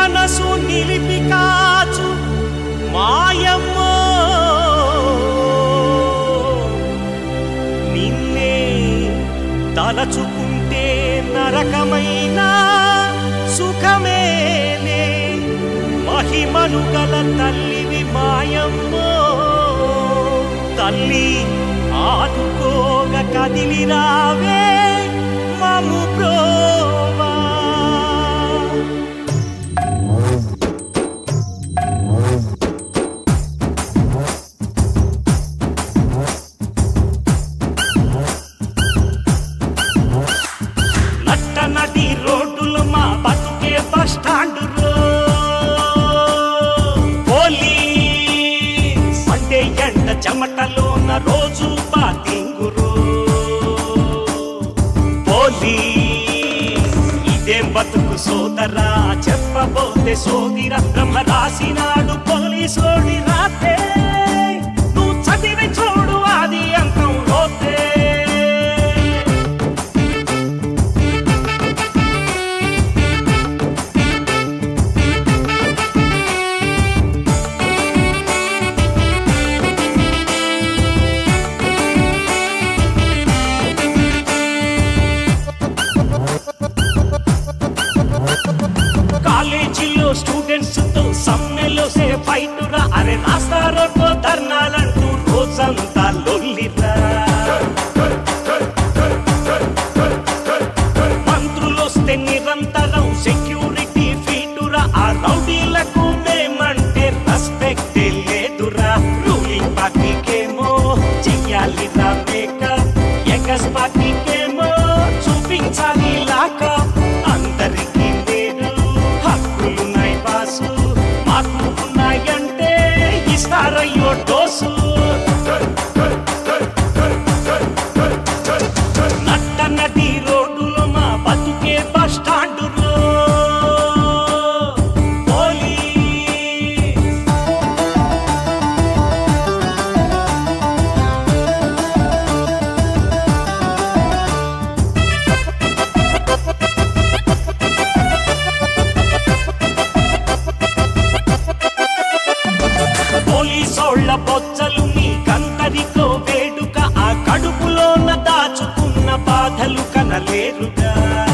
మనసు నిలిపి కాచు మాయమ్మ నిన్నే తలచుకుంటే నరకమైన సుఖమేలే మహిమలు గల తల్లివి మాయమ్మ తల్లి ఆదుకోగ కదిలి రావే మము ప్రోవా నట్ట నటి రోడ్డులు మా బతుకే బస్ స్టాండ్ పోలీస్ అంటే ఎండ చెమటలోన రోజు బాతింగురు పోలీస్ ఇదేం బతుకు సోదరా చెప్పబోతే సోదిరా బ్రహ్మ రాసినాడు పోలీసోడి రాతే నువ్వు చదివి చూడు అది అంతం లోతే కాలేజీలో స్టూడెంట్స్ తో సమ్మెలో సే ఫైట్ రా అరే రాస్తారో ధర్నాలంటూ రోజంతా లొల్లిరా మంత్రులొస్తే నిరంతరం సెక్యూరిటీ ఫీటురా ఆ రౌడీలకు మేమంటే రెస్పెక్ట్ లేదురా రూలింగ్ పార్టీకేమో చెయ్యాలిరా మేకప్ ఎగస్ పార్టీకేమో చూపించాలి లాకప్ అందరికీ లేదు హక్కులున్నాయి బాసు మాకు ఉన్నాయంటే ఇస్తారయ్యో డోసు నట్ట నటి రోడ్డులో మా బతుకే బస్ స్టాండ్ పోలీస్ పోలీసోళ్ళ బొచ్చలు మీకందరికో వేడుక ఆ కడుపులోన దాచుకున్న బాధలు కనలేరుగా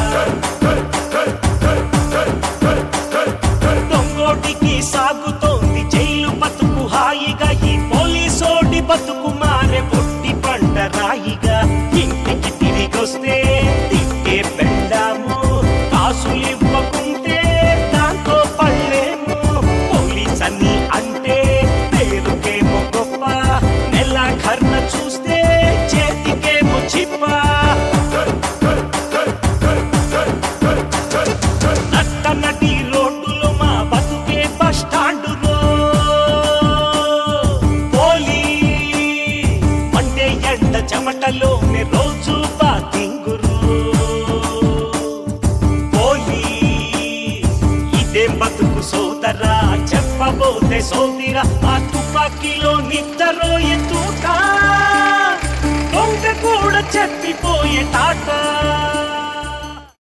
దొంగోటికి సాగుతోంది జైలు బతుకు హాయిగా ఈ పోలీసోడి బతుకు మారే పొట్టి పంట రాయిగా ఇంటికి తిరిగొస్తే తిట్టే పెళ్ళాము కాసులు ఇవ్వకుంటే దాంతో పళ్ళేము పోలీస్ అని అంటే పేరుకేమో గొప్ప నెల కర్ణ చూస్తే చేతికేమో చిప్ప నట్ట నటి రోడ్డులో మా బతుకే బస్ స్టాండ్ పోలీస్ అంటే ఎండ చెమటలోనే రోజు బాతింగురు పోలీస్ ఇదేం బతుకు సోదరా చెప్పబోతే సోదిరా ఆ తుపాకీలో నిద్దరో ఎత్తుతా దొంగ కూడా చెప్పిపోయే టాటా